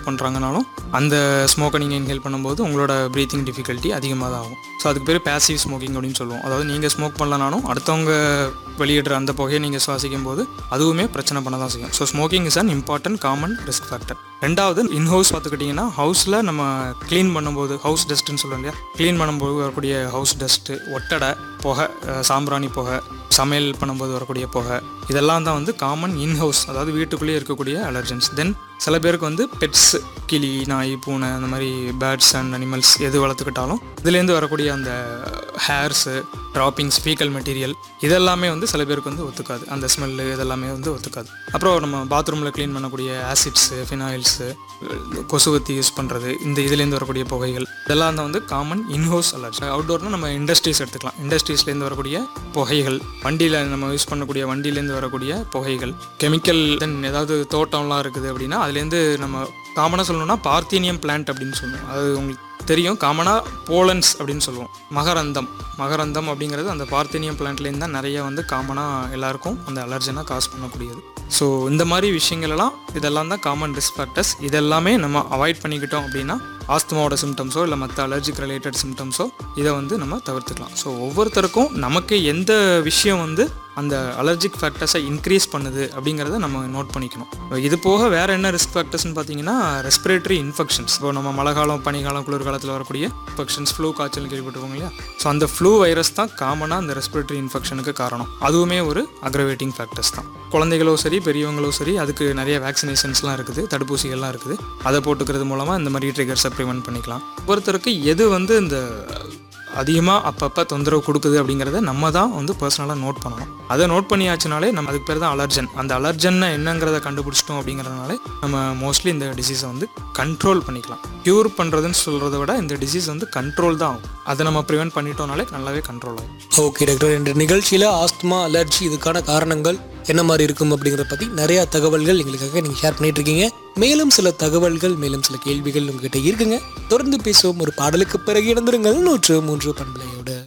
பண்ணுறாங்கனாலும் அந்த ஸ்மோக்கை நீங்கள் இன்ஹேல் பண்ணும்போது உங்களோட ப்ரீத்திங் டிஃபிகல்ட்டி அதிகமாக தான் ஆகும் ஸோ அதுக்கு பேர் பேசிவ் ஸ்மோக்கிங் அப்படின்னு சொல்லுவோம் அதாவது நீங்கள் ஸ்மோக் பண்ணலனாலும் அடுத்தவங்க வெளியிடுற அந்த புகையை நீங்கள் சுவாசிக்கும் போது அதுவுமே பிரச்சனை பண்ண தான் செய்யும் so smoking is an important common risk factor ரெண்டாவது இன்ஹவுஸ் பார்த்துக்கிட்டிங்கன்னா ஹவுஸில் நம்ம க்ளீன் பண்ணும்போது ஹவுஸ் டஸ்ட்டுன்னு சொல்லுவோம் இல்லையா க்ளீன் பண்ணும்போது வரக்கூடிய ஹவுஸ் டஸ்ட்டு ஒட்டடை புகை அஹ், சாம்பிராணி புகை சமையல் பண்ணும்போது வரக்கூடிய புகை இதெல்லாம் தான் வந்து காமன் இன்ஹவுஸ் அதாவது வீட்டுக்குள்ளேயே இருக்கக்கூடிய அலர்ஜன்ஸ் தென் சில பேருக்கு வந்து பெட்ஸ் கிளி நாய் பூனை அந்த மாதிரி பேர்ட்ஸ் அண்ட் அனிமல்ஸ் எது வளர்த்துக்கிட்டாலும் இதுலேருந்து வரக்கூடிய அந்த ஹேர்ஸு ட்ராப்பிங்ஸ் ஃபீக்கல் மெட்டீரியல் இதெல்லாமே வந்து சில பேருக்கு வந்து ஒத்துக்காது அந்த ஸ்மெல்லு இதெல்லாமே வந்து ஒத்துக்காது அப்புறம் நம்ம பாத்ரூமில் க்ளீன் பண்ணக்கூடிய ஆசிட்ஸு ஃபினாயில்ஸு கொசுவத்தி யூஸ் பண்ணுறது இந்த இதுலேருந்து வரக்கூடிய புகைகள் இதெல்லாம் தான் வந்து காமன் இன்ஹவுஸ் அலர்ஜி அவுட்டோர்னால் நம்ம இண்டஸ்ட்ரீஸ் எடுத்துக்கலாம் இண்டஸ்ட்ரீஸ்லேருந்து வரக்கூடிய புகைகள் வண்டியில் நம்ம யூஸ் பண்ணக்கூடிய வண்டியிலேருந்து வரக்கூடிய புகைகள் கெமிக்கல் தென் ஏதாவது தோட்டம்லாம் இருக்குது அப்படின்னா அதுலேருந்து நம்ம காமனாக சொல்லணும்னா பார்த்தீனியம் பிளான்ட் அப்படின்னு சொல்லுவோம் அது உங்களுக்கு தெரியும் காமனாக போலன்ஸ் அப்படின்னு சொல்லுவோம் மகரந்தம் மகரந்தம் அப்படிங்கிறது அந்த பார்த்தீனியம் பிளான்ட்லேருந்து தான் நிறைய வந்து காமனாக எல்லாருக்கும் அந்த அலர்ஜனாக காஸ் பண்ணக்கூடியது ஸோ இந்த மாதிரி விஷயங்கள் எல்லாம் இதெல்லாம் தான் காமன் ரிஸ்க் ஃபேக்டர்ஸ் இதெல்லாமே நம்ம அவாய்ட் பண்ணிக்கிட்டோம் அப்படின்னா ஆஸ்துமாவோட சிம்டம்ஸோ இல்லை மற்ற அலர்ஜிக் ரிலேட்டட் சிம்டம்ஸோ இதை வந்து நம்ம தவிர்த்துக்கலாம் ஸோ ஒவ்வொருத்தருக்கும் நமக்கு எந்த விஷயம் வந்து அந்த அலர்ஜிக் ஃபேக்டர்ஸை இன்க்ரீஸ் பண்ணுது அப்படிங்கிறத நம்ம நோட் பண்ணிக்கணும் இது போக வேறு என்ன ரிஸ்க் ஃபேக்டர்ஸ்னு பார்த்தீங்கன்னா ரெஸ்பிரேட்டரி இன்ஃபெக்ஷன்ஸ் இப்போ நம்ம மழை காலம் பனிக்காலம் குளிர்காலத்தில் வரக்கூடிய இன்ஃபெக்ஷன்ஸ் ஃப்ளூ காய்ச்சல் கேள்விப்பட்டிருக்கோம் இல்லையா ஸோ அந்த ஃப்ளூ வைரஸ் தான் காமனாக அந்த ரெஸ்பிரேட்டரி இன்ஃபெக்ஷனுக்கு காரணம் அதுவுமே ஒரு அக்ரவேட்டிங் ஃபேக்டர்ஸ் தான் குழந்தைகளோ சரி பெரியவங்களோ சரி அதுக்கு நிறைய வேக்சினேஷன்ஸ்லாம் இருக்குது தடுப்பூசிகள்லாம் இருக்குது அதை போட்டுக்கிறது மூலமாக இந்த மாதிரி ட்ரிகர்ஸை ப்ரிவென்ட் பண்ணிக்கலாம் ஒருத்தருக்கு எது வந்து இந்த அதிகமாக அப்பப்போ தொந்தரவு கொடுக்குது அப்படிங்கிறத நம்ம தான் வந்து பர்சனலாக நோட் பண்ணணும் அதை நோட் பண்ணியாச்சுனாலே நம்ம அதுக்கு பேர் தான் அலர்ஜன் அந்த அலர்ஜன் என்னங்கிறத கண்டுபிடிச்சிட்டோம் அப்படிங்கிறதுனால நம்ம மோஸ்ட்லி இந்த டிசீஸை வந்து கண்ட்ரோல் பண்ணிக்கலாம் க்யூர் பண்ணுறதுன்னு சொல்கிறத விட இந்த டிசீஸ் வந்து கண்ட்ரோல் தான் ஆகும் அதை நம்ம ப்ரிவென்ட் பண்ணிட்டோம்னாலே நல்லாவே கண்ட்ரோல் ஆகும் ஓகே டாக்டர் இந்த நிகழ்ச்சியில் ஆஸ்துமா அலர்ஜி இதுக்கான காரணங்கள் என்ன மாதிரி இருக்கும் அப்படிங்கிறத பற்றி நிறைய தகவல்கள் எங்களுக்காக நீங்கள் ஷேர் பண்ணிட்டு இருக்கீங்க மேலும் சில தகவல்கள் மேலும் சில கேள்விகள் உங்ககிட்ட இருக்குங்க தொடர்ந்து பேசுவோம் ஒரு பாடலுக்கு பிறகு இணைந்திருங்கள் நூற்று மூன்று பண்பலையோடு